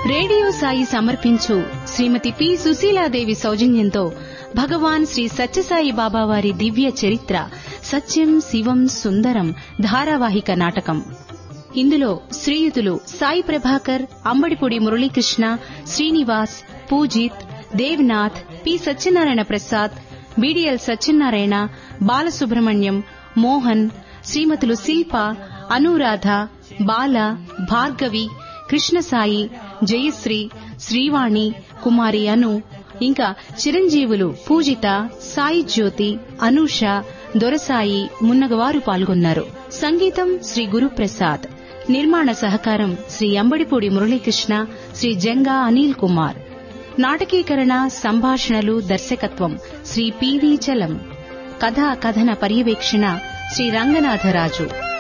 radio Sai సమర్పించు శ్రీమతి P Sushila Devi సౌజన్యంతో భగవాన్ శ్రీ సత్యసాయి బాబా వారి దివ్య చరిత్ర సత్యం శివం సుందరం ధారావాహిక నాటకం ఇందులో శ్రీయుతులు సాయి ప్రభాకర్ అంబడిపూడి మురళీకృష్ణ శ్రీనివాస్ పూజిత్ దేవ్నాథ్ పి సత్యనారాయణ ప్రసాద్ బిడిఎల్ సత్యనారాయణ బాలసుబ్రహ్మణ్యం మోహన్ శ్రీమతులు శిల్ప అనురాధ బాల భార్గవి కృష్ణసాయి జయశ్రీ శ్రీవాణి కుమారి అను ఇంకా చిరంజీవులు పూజిత సాయి జ్యోతి అనూష దొరసాయి మున్నగవారు పాల్గొన్నారు సంగీతం శ్రీ గురుప్రసాద్ నిర్మాణ సహకారం శ్రీ అంబడిపూడి మురళీకృష్ణ శ్రీ జంగా అనిల్ కుమార్ నాటకీకరణ సంభాషణలు దర్శకత్వం శ్రీ పివి చలం కథా కథన పర్యవేక్షణ శ్రీ రంగనాథరాజు